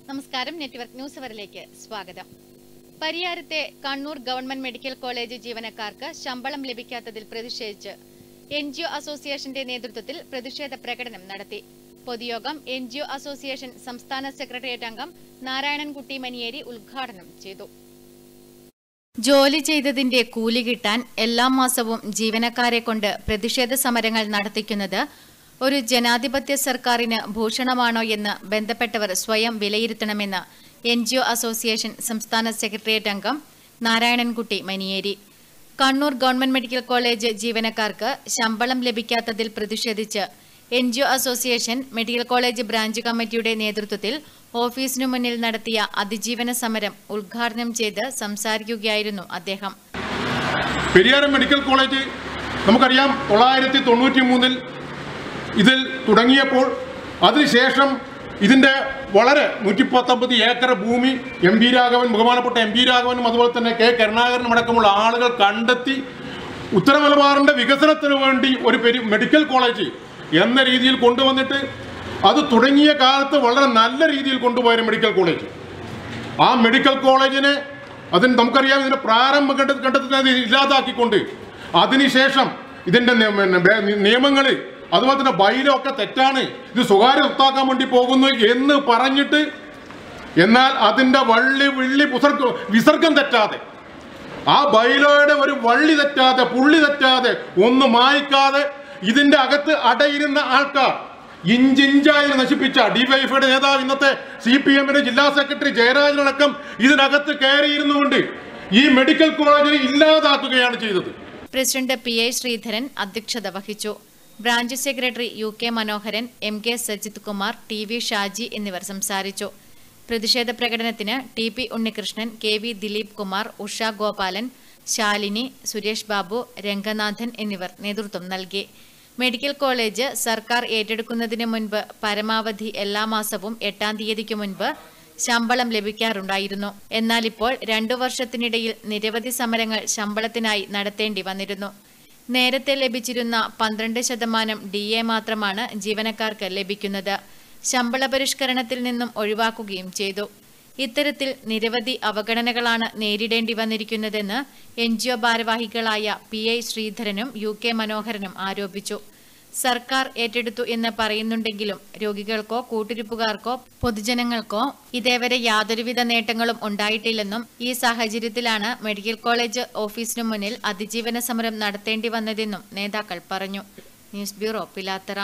നമസ്കാരം network news അവറിലേക്ക് സ്വാഗതം പരിയാരത്തെ കണ്ണൂർ ഗവൺമെന്റ് മെഡിക്കൽ കോളേജ് ജീവനക്കാർക്ക് ശമ്പളം ലഭിക്കാത്തതിൽ പ്രതിഷേധിച്ച് എൻ ജി ഒ അസോസിയേഷന്റെ നേതൃത്വത്തിൽ പ്രതിഷേധ പ്രകടനം നടത്തി പൊതുയോഗം എൻ ജി ഒ അസോസിയേഷൻ സംസ്ഥാന സെക്രട്ടേറിയറ്റ് അംഗം നാരായണൻകുട്ടി മനിയേരി ഉദ്ഘാടനം ചെയ്തു ജോലി ചെയ്തതിന്റെ കൂലി കിട്ടാൻ എല്ലാ മാസവും ജീവനക്കാരെ കൊണ്ട് പ്രതിഷേധ സമരങ്ങൾ നടത്തിക്കുന്നത് ഒരു ജനാധിപത്യ സർക്കാരിന് ഭൂഷണമാണോ എന്ന് ബന്ധപ്പെട്ടവർ സ്വയം വിലയിരുത്തണമെന്ന് എൻ ജി ഒ അസോസിയേഷൻ സംസ്ഥാന സെക്രട്ടേറിയറ്റ് അംഗം Narayanankutty Maniyeri Kannur government medical college ജീവനക്കാർക്ക് ശമ്പളം ലഭിക്കാത്തതിൽ പ്രതിഷേധിച്ച് N G O association medical college branch കമ്മിറ്റിയുടെ നേതൃത്വത്തിൽ ഓഫീസിനു മുന്നിൽ നടത്തിയ അതിജീവന സമരം ഉദ്ഘാടനം ചെയ്ത് സംസാരിക്കുകയായിരുന്നു അദ്ദേഹം പെരിയാരം മെഡിക്കൽ കോളേജ് നമുക്കറിയാം തൊള്ളായിരത്തി തൊണ്ണൂറ്റി മൂന്നിൽ ഇതിൽ തുടങ്ങിയപ്പോൾ അതിനുശേഷം ഇതിൻ്റെ വളരെ നൂറ്റി പത്തൊമ്പത് ഏക്കർ ഭൂമി എം പി രാഘവൻ ബഹുമാനപ്പെട്ട എം പി രാഘവനും അതുപോലെ തന്നെ കെ കരുണാകരനും അടക്കമുള്ള ആളുകൾ കണ്ടെത്തി ഉത്തര മലബാറിൻ്റെ വികസനത്തിന് വേണ്ടി ഒരു പെരി മെഡിക്കൽ കോളേജ് എന്ന രീതിയിൽ കൊണ്ടുവന്നിട്ട് അത് തുടങ്ങിയ കാലത്ത് വളരെ നല്ല രീതിയിൽ കൊണ്ടുപോയ മെഡിക്കൽ കോളേജ് ആ മെഡിക്കൽ കോളേജിനെ അതിന് നമുക്കറിയാം ഇതിന്റെ പ്രാരംഭ ഘട്ട ഘട്ടത്തിൽ അത് ഇല്ലാതാക്കിക്കൊണ്ട് അതിനുശേഷം ഇതിന്റെ നിയമങ്ങൾ അതുപോലെ തന്നെ ബൈലോ ഒക്കെ തെറ്റാണ് ഇത് സ്വകാര്യ സ്വത്താക്കാൻ വേണ്ടി പോകുന്നു എന്ന് പറഞ്ഞിട്ട് എന്നാൽ അതിന്റെ വള്ളി വിള്ളി പുസർഗ വിസർഗം തെറ്റാതെ ആ ബൈലോയുടെ ഒരു വള്ളി തെറ്റാതെ പുള്ളി തെറ്റാതെ ഒന്ന് മായ്ക്കാതെ ഇതിന്റെ അകത്ത് അടയിരുന്ന ആൾക്കാർ ഇഞ്ചിഞ്ചായി നശിപ്പിച്ച ഡിവൈഫൈയുടെ നേതാവ് ഇന്നത്തെ സി പി എമ്മിന്റെ ജില്ലാ സെക്രട്ടറി ജയരാജനടക്കം ഇതിനകത്ത് കയറിയിരുന്നുകൊണ്ട് ഈ മെഡിക്കൽ കോളേജിനെ ഇല്ലാതാക്കുകയാണ് ചെയ്തത് പ്രസിഡന്റ് പി ഐ ശ്രീധരൻ അധ്യക്ഷത വഹിച്ചു branch secretary U K Manoharan M K Sajith Kumar T V Shaji എന്നിവർ സംസാരിച്ചു പ്രതിഷേധ പ്രകടനത്തിന് T P Unnikrishnan K V Dileep Kumar Usha Gopalan Shalini Suresh Babu Ranganathan എന്നിവർ നേതൃത്വം നൽകി മെഡിക്കൽ കോളേജ് സർക്കാർ ഏറ്റെടുക്കുന്നതിന് മുൻപ് പരമാവധി എല്ലാ മാസവും എട്ടാം തീയതിക്ക് മുൻപ് ശമ്പളം ലഭിക്കാറുണ്ടായിരുന്നു എന്നാൽ ഇപ്പോൾ രണ്ടു വർഷത്തിനിടയിൽ നിരവധി സമരങ്ങൾ ശമ്പളത്തിനായി നടത്തേണ്ടി വന്നിരുന്നു നേരത്തെ ലഭിച്ചിരുന്ന പന്ത്രണ്ട് ശതമാനം ഡി എ മാത്രമാണ് ജീവനക്കാർക്ക് ലഭിക്കുന്നത് ശമ്പള പരിഷ്കരണത്തിൽ നിന്നും ഒഴിവാക്കുകയും ചെയ്തു ഇത്തരത്തിൽ നിരവധി അവഗണനകളാണ് നേരിടേണ്ടി വന്നിരിക്കുന്നതെന്ന് എൻ ജി ഒ ഭാരവാഹികളായ പി ഐ ശ്രീധരനും യു കെ മനോഹരനും ആരോപിച്ചു സർക്കാർ ഏറ്റെടുത്തു എന്ന് പറയുന്നുണ്ടെങ്കിലും രോഗികൾക്കോ കൂട്ടിരിപ്പുകാർക്കോ പൊതുജനങ്ങൾക്കോ ഇതേവരെ യാതൊരുവിധ നേട്ടങ്ങളും ഉണ്ടായിട്ടില്ലെന്നും ഈ സാഹചര്യത്തിലാണ് മെഡിക്കൽ കോളേജ് ഓഫീസിനു മുന്നിൽ അതിജീവന സമരം നടത്തേണ്ടി വന്നതെന്നും നേതാക്കൾ പറഞ്ഞു ന്യൂസ് ബ്യൂറോ പിലാത്തറ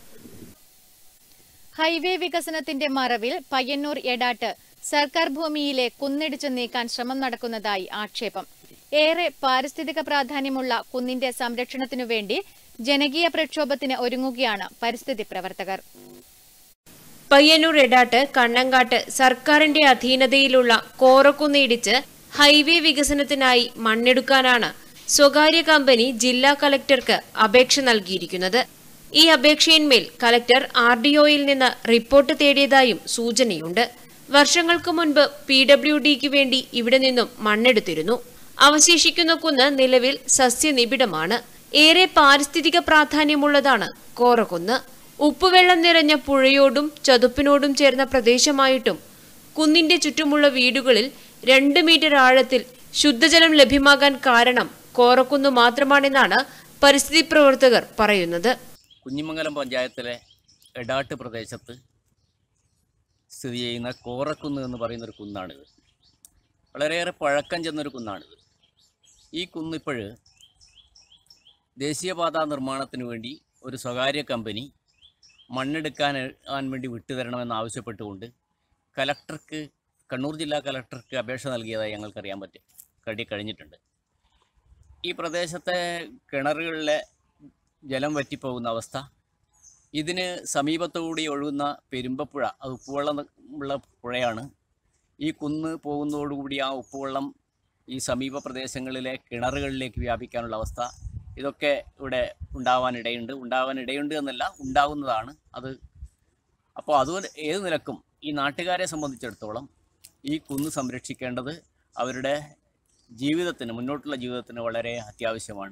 ഹൈവേ വികസനത്തിന്റെ മറവിൽ പയ്യന്നൂർ എടാട്ട് സർക്കാർ ഭൂമിയിലെ കുന്നിടിച്ചു നീക്കാൻ ശ്രമം നടക്കുന്നതായി ആക്ഷേപം ഏറെ പാരിസ്ഥിതിക പ്രാധാന്യമുള്ള കുന്നിന്റെ സംരക്ഷണത്തിനു വേണ്ടി ജനകീയ പ്രക്ഷോഭത്തിന് ഒരുങ്ങുകയാണ് പരിസ്ഥിതി പ്രവർത്തകർ പയ്യന്നൂർ എടാട്ട് കണ്ണങ്കാട്ട് സർക്കാരിന്റെ അധീനതയിലുള്ള കോറക്കുന്ന് ഇടിച്ച് ഹൈവേ വികസനത്തിനായി മണ്ണെടുക്കാനാണ് സ്വകാര്യ കമ്പനി ജില്ലാ കലക്ടർക്ക് അപേക്ഷ നൽകിയിരിക്കുന്നത് ഈ അപേക്ഷയിന്മേൽ കലക്ടർ ആർ ഡി ഒയിൽ നിന്ന് റിപ്പോർട്ട് തേടിയതായും സൂചനയുണ്ട് വർഷങ്ങൾക്ക് മുൻപ് പി ഡബ്ല്യു ഡിക്ക് വേണ്ടി ഇവിടെ നിന്നും മണ്ണെടുത്തിരുന്നു അവശേഷിക്കുന്ന കുന്ന് നിലവിൽ സസ്യനിബിഡമാണ് ഏറെ പാരിസ്ഥിതിക പ്രാധാന്യമുള്ളതാണ് കോറക്കുന്ന് ഉപ്പുവെള്ളം നിറഞ്ഞ പുഴയോടും ചതുപ്പിനോടും ചേർന്ന പ്രദേശമായിട്ടും കുന്നിന്റെ ചുറ്റുമുള്ള വീടുകളിൽ രണ്ട് മീറ്റർ ആഴത്തിൽ ശുദ്ധജലം ലഭ്യമാകാൻ കാരണം കോറക്കുന്ന് മാത്രമാണെന്നാണ് പരിസ്ഥിതി പ്രവർത്തകർ പറയുന്നത് കുഞ്ഞിമംഗലം പഞ്ചായത്തിലെ എടാട്ട് പ്രദേശത്ത് സ്ഥിതി ചെയ്യുന്ന കോറക്കുന്ന് എന്ന് പറയുന്നൊരു കുന്നാണിത് വളരെയേറെ പഴക്കം ചെന്നൊരു കുന്നാണിത് ഈ കുന്നിപ്പോൾ ദേശീയപാതാ നിർമ്മാണത്തിന് വേണ്ടി ഒരു സ്വകാര്യ കമ്പനി മണ്ണെടുക്കാൻ ആൻ വേണ്ടി വിട്ടുതരണമെന്ന് ആവശ്യപ്പെട്ടുകൊണ്ട് കലക്ടർക്ക് കണ്ണൂർ ജില്ലാ കലക്ടർക്ക് അപേക്ഷ നൽകിയതായി ഞങ്ങൾക്കറിയാൻ പറ്റും കഴി കഴിഞ്ഞിട്ടുണ്ട് ഈ പ്രദേശത്തെ കിണറുകളിലെ ജലം വറ്റിപ്പോകുന്ന അവസ്ഥ ഇതിന് സമീപത്തുകൂടി ഒഴുകുന്ന പെരുമ്പപ്പുഴ അത് ഉപ്പുവെള്ളം ഉള്ള പുഴയാണ് ഈ കുന്ന് പോകുന്നതോടുകൂടി ആ ഉപ്പുവെള്ളം ഈ സമീപ പ്രദേശങ്ങളിലെ കിണറുകളിലേക്ക് വ്യാപിക്കാനുള്ള അവസ്ഥ ഇതൊക്കെ ഇവിടെ ഉണ്ടാവാനിടയുണ്ട് ഉണ്ടാവാനിടയുണ്ട് എന്നല്ല ഉണ്ടാകുന്നതാണ് അത് അപ്പോൾ അതുപോലെ ഏത് നിലക്കും ഈ നാട്ടുകാരെ സംബന്ധിച്ചിടത്തോളം ഈ കുന്ന് സംരക്ഷിക്കേണ്ടത് അവരുടെ ജീവിതത്തിന് മുന്നോട്ടുള്ള ജീവിതത്തിന് വളരെ അത്യാവശ്യമാണ്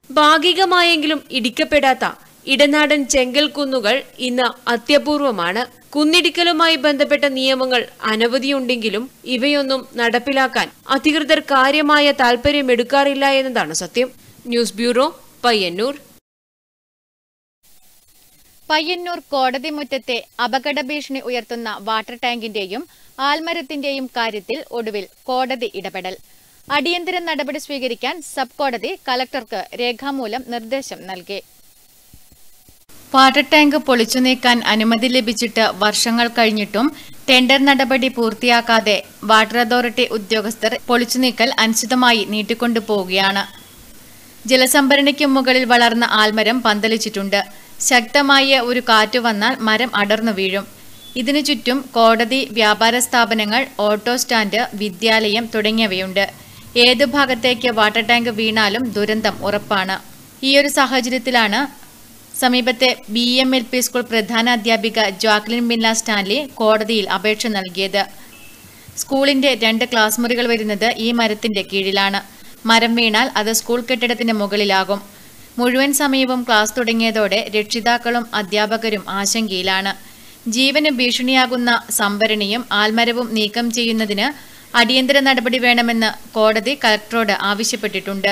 ഭാഗികമായെങ്കിലും ഇടിക്കപ്പെടാത്ത ഇടനാടൻ ചെങ്കൽ കുന്നുകൾ ഇന്ന് അത്യപൂർവമാണ് കുന്നിടിക്കലുമായി ബന്ധപ്പെട്ട നിയമങ്ങൾ അനവധിയുണ്ടെങ്കിലും ഇവയൊന്നും നടപ്പിലാക്കാൻ അധികൃതർ കാര്യമായ താൽപര്യമെടുക്കാറില്ല എന്നതാണ് സത്യം ന്യൂസ് ബ്യൂറോ പയ്യന്നൂർ പയ്യന്നൂർ കോടതി മുറ്റത്തെ അപകട ഭീഷണി ഉയർത്തുന്ന വാട്ടർ ടാങ്കിന്റെയും ആൽമരത്തിന്റെയും കാര്യത്തിൽ ഒടുവിൽ കോടതി ഇടപെടൽ അടിയന്തര നടപടി സ്വീകരിക്കാൻ സബ് കോടതി കലക്ടർക്ക് രേഖാമൂലം നിർദ്ദേശം നൽകി വാട്ടർ ടാങ്ക് പൊളിച്ചു നീക്കാൻ അനുമതി ലഭിച്ചിട്ട് വർഷങ്ങൾ കഴിഞ്ഞിട്ടും ടെൻഡർ നടപടി പൂർത്തിയാക്കാതെ വാട്ടർ അതോറിറ്റി ഉദ്യോഗസ്ഥർ പൊളിച്ചു നീക്കൽ അനിശ്ചിതമായി നീട്ടിക്കൊണ്ടു പോവുകയാണ് ജലസംഭരണിക്ക് മുകളിൽ വളർന്ന ആൽമരം പന്തലിച്ചിട്ടുണ്ട് ശക്തമായ ഒരു കാറ്റ് വന്നാൽ മരം അടർന്നു വീഴും ഇതിനു ചുറ്റും കോടതി വ്യാപാര സ്ഥാപനങ്ങൾ ഓട്ടോ സ്റ്റാൻഡ് വിദ്യാലയം തുടങ്ങിയവയുണ്ട് ഏതു ഭാഗത്തേക്ക് വാട്ടർ ടാങ്ക് വീണാലും ദുരന്തം ഉറപ്പാണ് ഈയൊരു സാഹചര്യത്തിലാണ് സമീപത്തെ B M L P school പ്രധാന അധ്യാപിക ജാക്ലിൻ ബിൻല സ്റ്റാൻലി കോടതിയിൽ അപേക്ഷ നൽകിയത് സ്കൂളിന്റെ രണ്ട് ക്ലാസ് മുറികൾ വരുന്നത് ഈ മരത്തിന്റെ കീഴിലാണ് മരം വീണാൽ അത് സ്കൂൾ കെട്ടിടത്തിന് മുകളിലാകും മുഴുവൻ സമയവും ക്ലാസ് തുടങ്ങിയതോടെ രക്ഷിതാക്കളും അധ്യാപകരും ആശങ്കയിലാണ് ജീവന് ഭീഷണിയാകുന്ന സംഭരണിയും ആൽമരവും നീക്കം ചെയ്യുന്നതിന് അടിയന്തര നടപടി വേണമെന്ന് കോടതി കലക്ടറോട് ആവശ്യപ്പെട്ടിട്ടുണ്ട്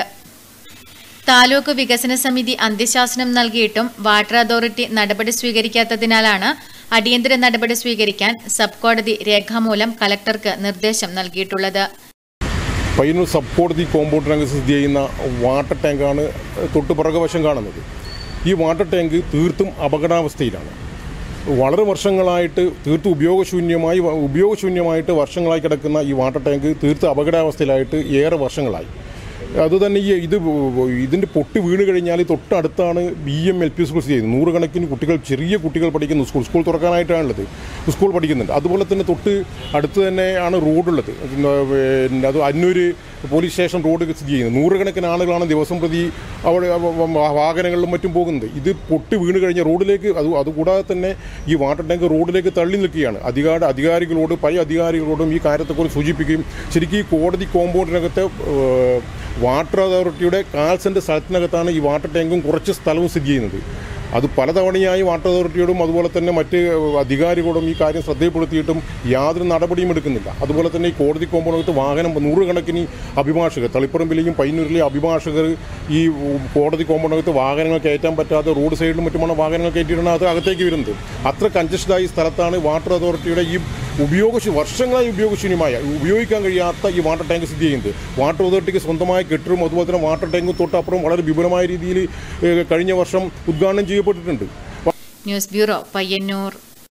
താലൂക്ക് വികസന സമിതി അന്ത്യശാസനം നൽകിയിട്ടും വാട്ടർ അതോറിറ്റി നടപടി സ്വീകരിക്കാത്തതിനാലാണ് അടിയന്തര നടപടി സ്വീകരിക്കാൻ സബ് കോടതി രേഖാമൂലം കലക്ടർക്ക് നിർദ്ദേശം നൽകിയിട്ടുള്ളത് പയ്യന്നൂർ സബ് കോടതി കോമ്പൗണ്ടിനകത്ത് സ്ഥിതി ചെയ്യുന്ന വാട്ടർ ടാങ്കാണ് തൊട്ട് പുറകുവശം കാണുന്നത് ഈ വാട്ടർ ടാങ്ക് തീർത്തും അപകടാവസ്ഥയിലാണ് വളരെ വർഷങ്ങളായിട്ട് തീർത്തും ഉപയോഗശൂന്യമായി ഉപയോഗശൂന്യമായിട്ട് വർഷങ്ങളായി കിടക്കുന്ന ഈ വാട്ടർ ടാങ്ക് തീർത്തും അപകടാവസ്ഥയിലായിട്ട് ഏറെ വർഷങ്ങളായി അതുതന്നെ ഈ ഇത് ഇതിൻ്റെ പൊട്ടി വീണ് കഴിഞ്ഞാൽ തൊട്ടടുത്താണ് B M L P school സ്ഥിതി ചെയ്യുന്നത് നൂറുകണക്കിന് കുട്ടികൾ ചെറിയ കുട്ടികൾ പഠിക്കുന്ന സ്കൂൾ സ്കൂൾ തുറക്കാനായിട്ടാണുള്ളത് സ്കൂൾ പഠിക്കുന്നുണ്ട് അതുപോലെ തന്നെ തൊട്ട് അടുത്ത് തന്നെയാണ് റോഡുള്ളത് പിന്നെ അത് അന്നൂര് പോലീസ് സ്റ്റേഷൻ റോഡ് സ്ഥിതി ചെയ്യുന്നത് നൂറുകണക്കിന് ആളുകളാണ് ദിവസം പ്രതി അവിടെ വാഹനങ്ങളിലും മറ്റും പോകുന്നത് ഇത് പൊട്ടി വീണ് കഴിഞ്ഞ റോഡിലേക്ക് അത് അതുകൂടാതെ തന്നെ ഈ വാട്ടർ ടാങ്ക് റോഡിലേക്ക് തള്ളി നിൽക്കുകയാണ് അധികാര അധികാരികളോട് പല അധികാരികളോടും ഈ കാര്യത്തെക്കുറിച്ച് സൂചിപ്പിക്കുകയും ശരിക്കും ഈ കോടതി കോമ്പൗണ്ടിനകത്തെ ഏഹ്, വാട്ടർ അതോറിറ്റിയുടെ കാൽസെൻ്റെ സ്ഥലത്തിനകത്താണ് ഈ വാട്ടർ ടാങ്കും കുറച്ച് സ്ഥലവും സ്ഥിതി ചെയ്യുന്നത് അത് പലതവണയായി വാട്ടർ അതോറിറ്റിയോടും അതുപോലെ തന്നെ മറ്റ് അധികാരികളോടും ഈ കാര്യം ശ്രദ്ധയിൽപ്പെടുത്തിയിട്ടും യാതൊരു നടപടിയും എടുക്കുന്നില്ല അതുപോലെ തന്നെ ഈ കോടതി കോമ്പൗണ്ടിനകത്ത് വാഹനം നൂറുകണക്കിന് അഭിഭാഷകർ തളിപ്പറമ്പിലെയും പയ്യന്നൂരിലെയും അഭിഭാഷകർ ഈ കോടതി കോമ്പൗണ്ടിനകത്ത് വാഹനങ്ങൾ കയറ്റാൻ പറ്റാതെ റോഡ് സൈഡിലും മറ്റുമാണ് വാഹനങ്ങൾ കയറ്റിയിട്ടാണ് അത് അകത്തേക്ക് വരുന്നത് അത്ര കഞ്ചസ്റ്റഡായ സ്ഥലത്താണ് വാട്ടർ അതോറിറ്റിയുടെ ഈ ഉപയോഗശൂ വർഷങ്ങളായി ഉപയോഗശൂന്യമായ ഉപയോഗിക്കാൻ കഴിയാത്ത ഈ വാട്ടർ ടാങ്ക് സ്ഥിതി ചെയ്യുന്നത് വാട്ടർ അതോറിറ്റിക്ക് സ്വന്തമായ കെട്ടിടവും അതുപോലെ തന്നെ വാട്ടർ ടാങ്ക് തൊട്ടപ്പുറം വളരെ വിപുലമായ രീതിയിൽ ഏഹ്, കഴിഞ്ഞ വർഷം ഉദ്ഘാടനം ചെയ്യപ്പെട്ടിട്ടുണ്ട് ന്യൂസ് ബ്യൂറോ പയ്യന്നൂർ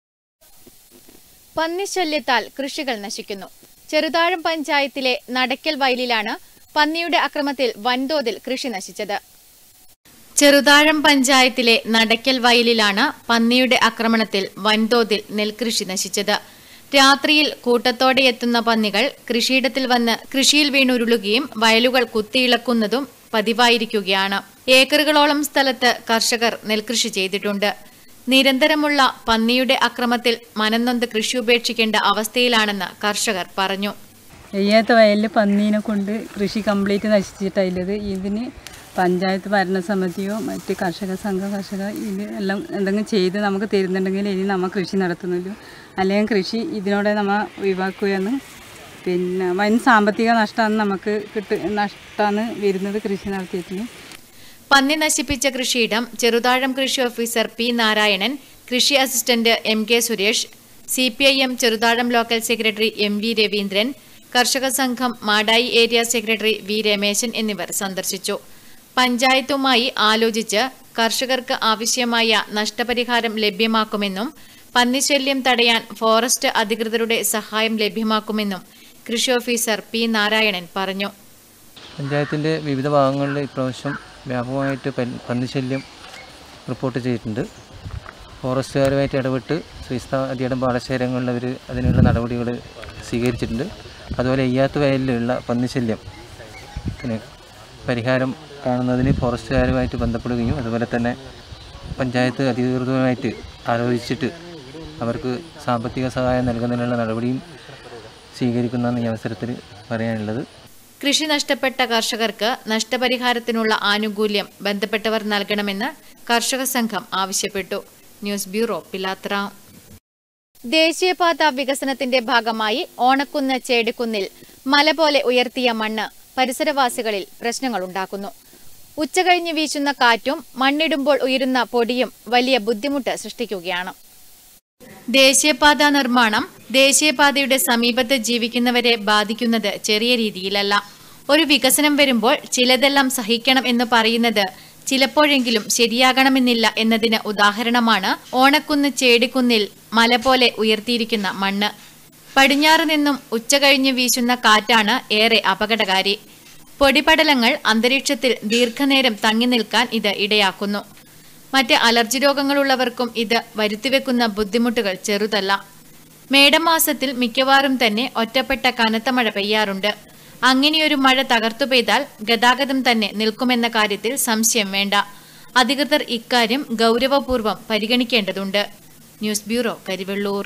പന്നിശല്യത്താൽ കൃഷികൾ നശിക്കുന്നു ചെറുതാഴം പഞ്ചായത്തിലെ നടക്കൽ വയലിലാണ് പന്നിയുടെ അക്രമത്തിൽ വൻതോതിൽ കൃഷി നശിച്ചത് ചെറുതാഴം പഞ്ചായത്തിലെ നടക്കൽ വയലിലാണ് പന്നിയുടെ ആക്രമണത്തിൽ വൻതോതിൽ നെൽകൃഷി നശിച്ചത് രാത്രിയിൽ കൂട്ടത്തോടെ എത്തുന്ന പന്നികൾ കൃഷിയിടത്തിൽ വന്ന് കൃഷിയിൽ വീണുരുളുകയും വയലുകൾ കുത്തിയിളക്കുന്നതും പതിവായിരിക്കുകയാണ് ഏക്കറുകളോളം സ്ഥലത്ത് കർഷകർ നെൽകൃഷി ചെയ്തിട്ടുണ്ട് നിരന്തരമുള്ള പന്നിയുടെ അക്രമത്തിൽ മനംനൊന്ത് കൃഷി ഉപേക്ഷിക്കേണ്ട അവസ്ഥയിലാണെന്ന് കർഷകർ പറഞ്ഞു ചെയ്യാത്ത വയലിൽ പന്നീനെ കൊണ്ട് കൃഷി കംപ്ലീറ്റ് നശിച്ചിട്ടുള്ളത് ഇതിന് പഞ്ചായത്ത് ഭരണസമിതിയോ മറ്റ് കർഷക സംഘ കർഷക ഇത് എല്ലാം എന്തെങ്കിലും ചെയ്ത് നമുക്ക് തരുന്നുണ്ടെങ്കിൽ ഇനി നമ്മൾ കൃഷി നടത്തുന്നില്ല അല്ലെങ്കിൽ കൃഷി ഇതിനോടെ നമ്മൾ ഒഴിവാക്കുകയെന്ന് പിന്നെ വൻ സാമ്പത്തിക നഷ്ടമാണ് നമുക്ക് കിട്ട നഷ്ടമാണ് വരുന്നത് കൃഷി നടത്തിയിട്ട് പന്നി നശിപ്പിച്ച കൃഷിയിടം ചെറുതാഴം കൃഷി ഓഫീസർ പി നാരായണൻ കൃഷി assistant M K Suresh C P I M Cheruthazham local secretary M V Raveendran കർഷക സംഘം Madayi area secretary V Rameshan എന്നിവർ സന്ദർശിച്ചു പഞ്ചായത്തുമായി ആലോചിച്ച് കർഷകർക്ക് ആവശ്യമായ നഷ്ടപരിഹാരം ലഭ്യമാക്കുമെന്നും പന്നിശല്യം തടയാൻ ഫോറസ്റ്റ് അധികൃതരുടെ സഹായം ലഭ്യമാക്കുമെന്നും കൃഷി ഓഫീസർ പി നാരായണൻ പറഞ്ഞു പഞ്ചായത്തിൻ്റെ വിവിധ ഭാഗങ്ങളിൽ ഇപ്രാവശ്യം വ്യാപകമായിട്ട് പൻ- പന്നിശല്യം റിപ്പോർട്ട് ചെയ്തിട്ടുണ്ട് ഫോറസ്റ്റുകാരുമായിട്ട് ഇടപെട്ട് ശ്രീസ്ത അടിയടം പാടശേഖരങ്ങളിൽ അവർ അതിനുള്ള നടപടികൾ സ്വീകരിച്ചിട്ടുണ്ട് അതുപോലെ എയ്യാത്ത വയലിലുള്ള പന്നിശല്യം ത്തിന് പരിഹാരം കാണുന്നതിന് ഫോറസ്റ്റുകാരുമായിട്ട് ബന്ധപ്പെടുകയും അതുപോലെ തന്നെ പഞ്ചായത്ത് അധികൃതരുമായിട്ട് ആലോചിച്ചിട്ട് അവർക്ക് സാമ്പത്തിക സഹായം നൽകുന്നതിനുള്ള നടപടിയും സ്വീകരിക്കുന്നതാണ് ഈ അവസരത്തിൽ പറയാനുള്ളത് കൃഷി നഷ്ടപ്പെട്ട കർഷകർക്ക് നഷ്ടപരിഹാരത്തിനുള്ള ആനുകൂല്യം ബന്ധപ്പെട്ടവർ നൽകണമെന്ന് കർഷക സംഘം ആവശ്യപ്പെട്ടു ന്യൂസ് ബ്യൂറോ പിലാത്ര ദേശീയപാത വികസനത്തിന്റെ ഭാഗമായി ഓണക്കുന്ന് ചേടിക്കുന്നിൽ മല പോലെ ഉയർത്തിയ മണ്ണ് പരിസരവാസികളിൽ പ്രശ്നങ്ങളുണ്ടാക്കുന്നു ഉച്ചകഴിഞ്ഞ് വീശുന്ന കാറ്റും മണ്ണിടുമ്പോൾ ഉയരുന്ന പൊടിയും വലിയ ബുദ്ധിമുട്ട് സൃഷ്ടിക്കുകയാണ് ദേശീയപാത നിർമ്മാണം ദേശീയപാതയുടെ സമീപത്ത് ജീവിക്കുന്നവരെ ബാധിക്കുന്നത് ചെറിയ രീതിയിലല്ല ഒരു വികസനം വരുമ്പോൾ ചിലതെല്ലാം സഹിക്കണം എന്ന് പറയുന്നത് ചിലപ്പോഴെങ്കിലും ശരിയാകണമെന്നില്ല എന്നതിന് ഉദാഹരണമാണ് ഓണക്കുന്ന് ചേടിക്കുന്നിൽ മല പോലെ ഉയർത്തിയിരിക്കുന്ന മണ്ണ് പടിഞ്ഞാറ് നിന്നും ഉച്ചകഴിഞ്ഞ് വീശുന്ന കാറ്റാണ് ഏറെ അപകടകാരി പൊടിപടലങ്ങൾ അന്തരീക്ഷത്തിൽ ദീർഘനേരം തങ്ങി നിൽക്കാൻ ഇത് ഇടയാക്കുന്നു മറ്റ് അലർജി രോഗങ്ങളുള്ളവർക്കും ഇത് വരുത്തിവെക്കുന്ന ബുദ്ധിമുട്ടുകൾ ചെറുതല്ല മേടമാസത്തിൽ മിക്കവാറും തന്നെ ഒറ്റപ്പെട്ട കനത്ത മഴ പെയ്യാറുണ്ട് അങ്ങനെയൊരു മഴ തകർത്തു പെയ്താൽ ഗതാഗതം തന്നെ നിൽക്കുമെന്ന കാര്യത്തിൽ സംശയം വേണ്ട അധികൃതർ ഇക്കാര്യം ഗൗരവപൂർവ്വം പരിഗണിക്കേണ്ടതുണ്ട് ന്യൂസ് ബ്യൂറോ കരിവെള്ളൂർ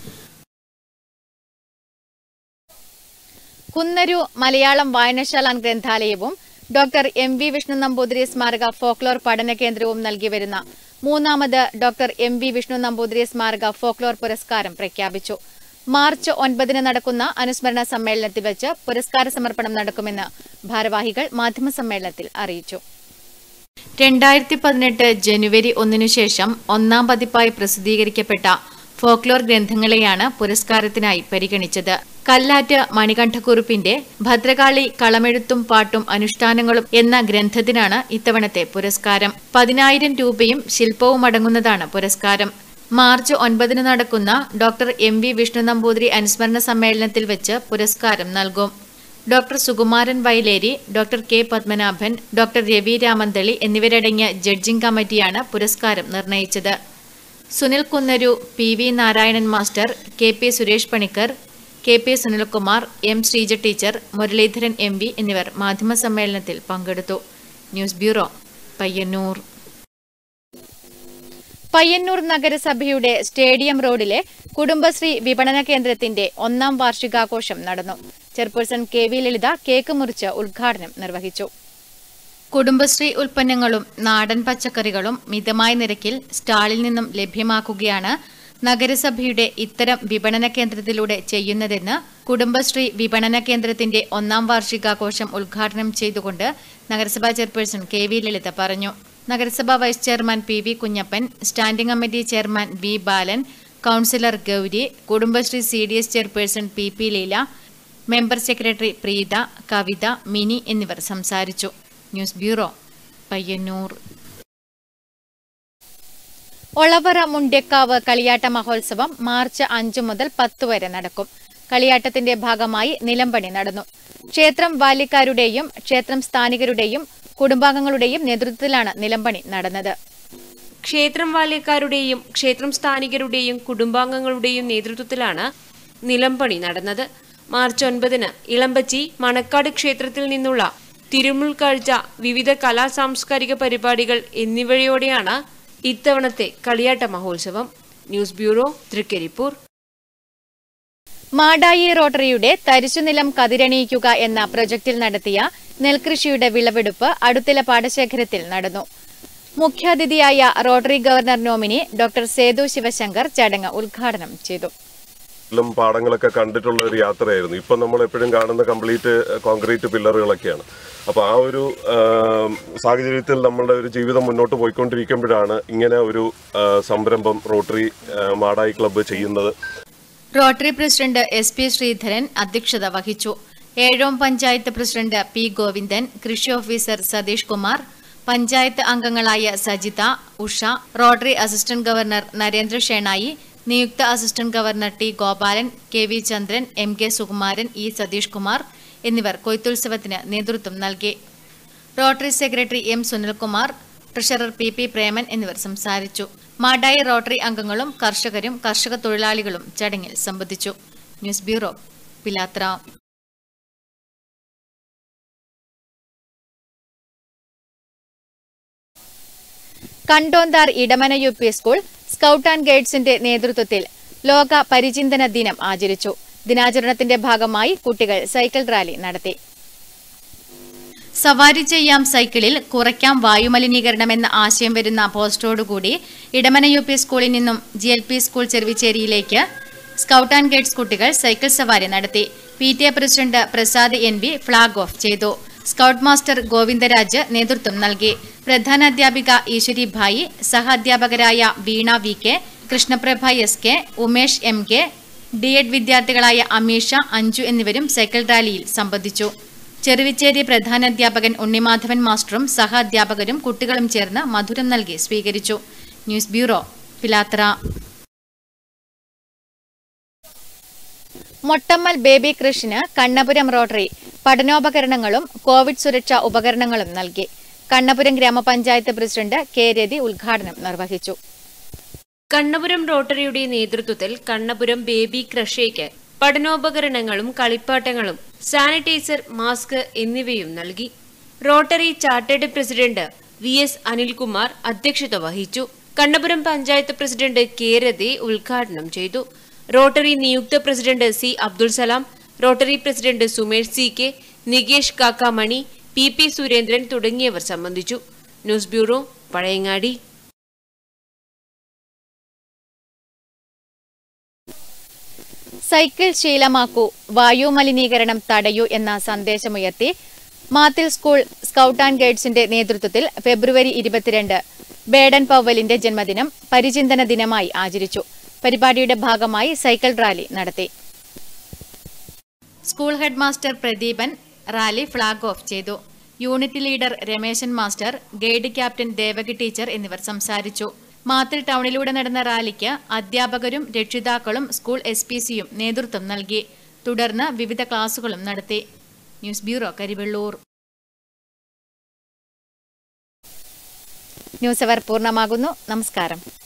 കുന്നരു മലയാളം വായനശാല ഗ്രന്ഥാലയവും doctor M V Vishnu Namboothiri സ്മാരക ഫോക്ലോർ പഠന കേന്ദ്രവും നൽകി വരുന്ന മൂന്നാമത് doctor M V Vishnu Namboothiri സ്മാരക ഫോക്ലോർ പുരസ്കാരം പ്രഖ്യാപിച്ചു മാർച്ച് ഒൻപതിന് നടക്കുന്ന അനുസ്മരണ സമ്മേളനത്തിൽ വെച്ച് പുരസ്കാര സമർപ്പണം നടക്കുമെന്ന് ഭാരവാഹികൾ മാധ്യമസമ്മേളനത്തിൽ അറിയിച്ചു രണ്ടായിരത്തി പതിനെട്ട് ജനുവരി ഒന്നിനു ശേഷം ഒന്നാം പതിപ്പായി പ്രസിദ്ധീകരിക്കപ്പെട്ട ഫോക്ലോർ ഗ്രന്ഥങ്ങളെയാണ് പുരസ്കാരത്തിനായി പരിഗണിച്ചത് കല്ലാറ്റ് മണികണ്ഠക്കുറുപ്പിന്റെ ഭദ്രകാളി കളമെഴുത്തും പാട്ടും അനുഷ്ഠാനങ്ങളും എന്ന ഗ്രന്ഥത്തിനാണ് ഇത്തവണത്തെ പുരസ്കാരം പതിനായിരം രൂപയും ശില്പവും അടങ്ങുന്നതാണ് പുരസ്കാരം മാർച്ച് ഒൻപതിന് നടക്കുന്ന doctor M V Vishnu Namboothiri അനുസ്മരണ സമ്മേളനത്തിൽ വെച്ച് പുരസ്കാരം നൽകും doctor Sukumaran Vayaleri doctor K Padmanabhan doctor Ravi Ramanthali എന്നിവരടങ്ങിയ ജഡ്ജിംഗ് കമ്മിറ്റിയാണ് പുരസ്കാരം നിർണയിച്ചത് Sunil Kunnaru P V Narayanan master K P Suresh Panicker K P Sunilkumar M Sreeja teacher Muraleedharan M V എന്നിവർ മാധ്യമസമ്മേളനത്തിൽ പങ്കെടുത്തു ന്യൂസ് ബ്യൂറോ പയ്യന്നൂർ പയ്യന്നൂർ നഗരസഭയുടെ സ്റ്റേഡിയം റോഡിലെ കുടുംബശ്രീ വിപണന കേന്ദ്രത്തിന്റെ ഒന്നാം വാർഷികാഘോഷം നടന്നു chairperson K V Lalitha cake മുറിച്ച് ഉദ്ഘാടനം നിർവഹിച്ചു കുടുംബശ്രീ ഉൽപ്പന്നങ്ങളും നാടൻ പച്ചക്കറികളും മിതമായ നിരക്കിൽ സ്റ്റാളിൽ നിന്നും ലഭ്യമാക്കുകയാണ് നഗരസഭയുടെ ഇത്തരം വിപണന കേന്ദ്രത്തിലൂടെ ചെയ്യുന്നതെന്ന് കുടുംബശ്രീ വിപണന കേന്ദ്രത്തിന്റെ ഒന്നാം വാർഷികാഘോഷം ഉദ്ഘാടനം ചെയ്തുകൊണ്ട് നഗരസഭാ ചെയർപേഴ്സൺ കെ വി ലളിത പറഞ്ഞു നഗരസഭാ vice chairman P V Kunhappan standing committee chairman V Balan councillor Gauri Kudumbashree C D S chairperson P P Leela member secretary Preetha Kavitha Mini എന്നിവർ സംസാരിച്ചു ന്യൂസ് ബ്യൂറോ പയ്യന്നൂർ ഒളവറ മുണ്ട്യക്കാവ് കളിയാട്ട മഹോത്സവം മാർച്ച് അഞ്ചു മുതൽ പത്ത് വരെ നടക്കും കളിയാട്ടത്തിന്റെ ഭാഗമായി നിലമ്പണി നടന്നു ക്ഷേത്രം ബാല്യക്കാരുടെയും ക്ഷേത്രം സ്ഥാനികരുടെയും കുടുംബാംഗങ്ങളുടെയും നേതൃത്വത്തിലാണ് നിലമ്പണി നടന്നത് ക്ഷേത്രം വാല്യക്കാരുടെയും ക്ഷേത്രം സ്ഥാനികരുടെയും കുടുംബാംഗങ്ങളുടെയും നേതൃത്വത്തിലാണ് നിലംപണി നടന്നത് മാർച്ച് ഒൻപതിന് ഇളമ്പച്ചി മണക്കാട് ക്ഷേത്രത്തിൽ നിന്നുള്ള തിരുമുൾ കാഴ്ച വിവിധ കലാ സാംസ്കാരിക പരിപാടികൾ എന്നിവയോടെയാണ് ഇത്തവണത്തെ കളിയാട്ട മഹോത്സവം ന്യൂസ് ബ്യൂറോ തൃക്കരിപ്പൂർ മാടായി റോട്ടറിയുടെ തരിശുനിലം കതിരണിയിക്കുക എന്ന പ്രൊജക്ടിൽ നടത്തിയ നെൽകൃഷിയുടെ വിളവെടുപ്പ് അടുത്തില പാടശേഖരത്തിൽ നടന്നു മുഖ്യാതിഥിയായ rotary governor nominee doctor Sethu Sivasankar ചടങ്ങ് ഉദ്ഘാടനം ചെയ്തു ും പാടങ്ങളൊക്കെ കണ്ടിട്ടുള്ള ഒരു യാത്രയായിരുന്നു ഇപ്പം നമ്മൾ എപ്പോഴും കാണുന്ന കംപ്ലീറ്റ് കോൺക്രീറ്റ് പില്ലറുകളൊക്കെയാണ് അപ്പോൾ ആ ഒരു ആ, സാഹചര്യത്തിൽ നമ്മളുടെ ഒരു ജീവിതം മുന്നോട്ട് പോയിക്കൊണ്ടിരിക്കുമ്പോഴാണ് ഇങ്ങനെ ഒരു ആ, സംരംഭം റോട്ടറി ആ, മാടായി ക്ലബ്ബ് ചെയ്യുന്നത് rotary president S P Sreedharan അധ്യക്ഷത വഹിച്ചു ഏഴോം പഞ്ചായത്ത് പ്രസിഡന്റ് പി ഗോവിന്ദൻ കൃഷി ഓഫീസർ സതീഷ് കുമാർ പഞ്ചായത്ത് അംഗങ്ങളായ Sajitha Usha rotary assistant governor Narendra Shenoy നിയുക്ത assistant governor T Gopalan K V Chandran M K Sukumaran E Satheesh Kumar എന്നിവർ കൊയ്ത്തുത്സവത്തിന് നേതൃത്വം നൽകി rotary secretary M Sunilkumar treasurer P P Preman എന്നിവർ സംസാരിച്ചു മാടായി റോട്ടറി അംഗങ്ങളും കർഷകരും കർഷക തൊഴിലാളികളും ചടങ്ങിൽ സംബന്ധിച്ചു news bureau Pilathara Kandonthar Edamana U P school scout and ഗൈഡ്സിന്റെ നേതൃത്വത്തിൽ ലോക പരിചിന്തന ദിനം ആചരിച്ചു ദിനാചരണത്തിന്റെ ഭാഗമായി കുട്ടികൾ സൈക്കിൾ റാലി നടത്തി സവാരി ചെയ്യാം സൈക്കിളിൽ കുറയ്ക്കാം വായുമലിനീകരണം എന്ന ആശയം വരുന്ന പോസ്റ്ററോടുകൂടി ഇടമന യു പി സ്കൂളിൽ നിന്നും ജി എൽ പി സ്കൂൾ ചെറുവിച്ചേരിയിലേക്ക് സ്കൗട്ട് ആൻഡ് ഗൈഡ്സ് കുട്ടികൾ സൈക്കിൾ സവാരി നടത്തി P T A president Prasad N V flag off ചെയ്തു സ്കൗട്ട് മാസ്റ്റർ ഗോവിന്ദരാജ് നേതൃത്വം നൽകി പ്രധാനാധ്യാപിക ഈശ്വരി ഭായി സഹ അധ്യാപകരായ Veena V K Krishnaprabha S K Umesh M K D Ed വിദ്യാർത്ഥികളായ അമീഷ അഞ്ജു എന്നിവരും സൈക്കിൾ റാലിയിൽ സംബന്ധിച്ചു ചെറുവിച്ചേരി പ്രധാനാധ്യാപകൻ ഉണ്ണിമാധവൻ മാസ്റ്ററും സഹ അധ്യാപകരും കുട്ടികളും ചേർന്ന് മധുരം നൽകി സ്വീകരിച്ചു ന്യൂസ് ബ്യൂറോ പിലാത്ര മൊട്ടമ്മൽ ബേബി കൃഷിന് കണ്ണപുരം റോട്ടറി പഠനോപകരണങ്ങളും കോവിഡ് സുരക്ഷാ ഉപകരണങ്ങളും നൽകി കണ്ണപുരം ഗ്രാമപഞ്ചായത്ത് പ്രസിഡന്റ് കെ രതി ഉദ്ഘാടനം നിർവഹിച്ചു കണ്ണപുരം റോട്ടറിയുടെ നേതൃത്വത്തിൽ കണ്ണപുരം ബേബി ക്രഷയ്ക്ക് പഠനോപകരണങ്ങളും കളിപ്പാട്ടങ്ങളും സാനിറ്റൈസർ മാസ്ക് എന്നിവയും നൽകി rotary chartered president V S Anilkumar അധ്യക്ഷത വഹിച്ചു കണ്ണപുരം പഞ്ചായത്ത് പ്രസിഡന്റ് കെ രതി ഉദ്ഘാടനം ചെയ്തു റോട്ടറി നിയുക്ത president C Abdul Salam rotary president Sumesh C K Nikesh Kakkamani P P Surendran തുടങ്ങിയവർ സംബന്ധിച്ചു ന്യൂസ് ബ്യൂറോ പഴയങ്ങാടി സൈക്കിൾ ശീലമാക്കൂ വായു മലിനീകരണം തടയൂ എന്ന സന്ദേശമുയർത്തി മാത്തിൽ സ്കൂൾ സ്കൗട്ട് ആൻഡ് ഗൈഡ്സിന്റെ നേതൃത്വത്തിൽ ഫെബ്രുവരി ഇരുപത്തിരണ്ട് ബേഡൻ പവലിന്റെ ജന്മദിനം പരിചിന്തന ദിനമായി ആചരിച്ചു പരിപാടിയുടെ ഭാഗമായി സൈക്കിൾ റാലി നടത്തി school head master Pradeepan rally flag off ചെയ്തു unit leader Rameshan master guide captain Devaki teacher എന്നിവർ സംസാരിച്ചു മാത്തിൽ ടൗണിലൂടെ നടന്ന റാലിക്ക് അധ്യാപകരും രക്ഷിതാക്കളും സ്കൂൾ എസ് പി സിയും നേതൃത്വം നൽകി തുടർന്ന് വിവിധ ക്ലാസുകളും നടത്തി ന്യൂസ് ബ്യൂറോ കരിവെള്ളൂർ ന്യൂസ് അവർ പൂർണ്ണമാകുന്നു നമസ്കാരം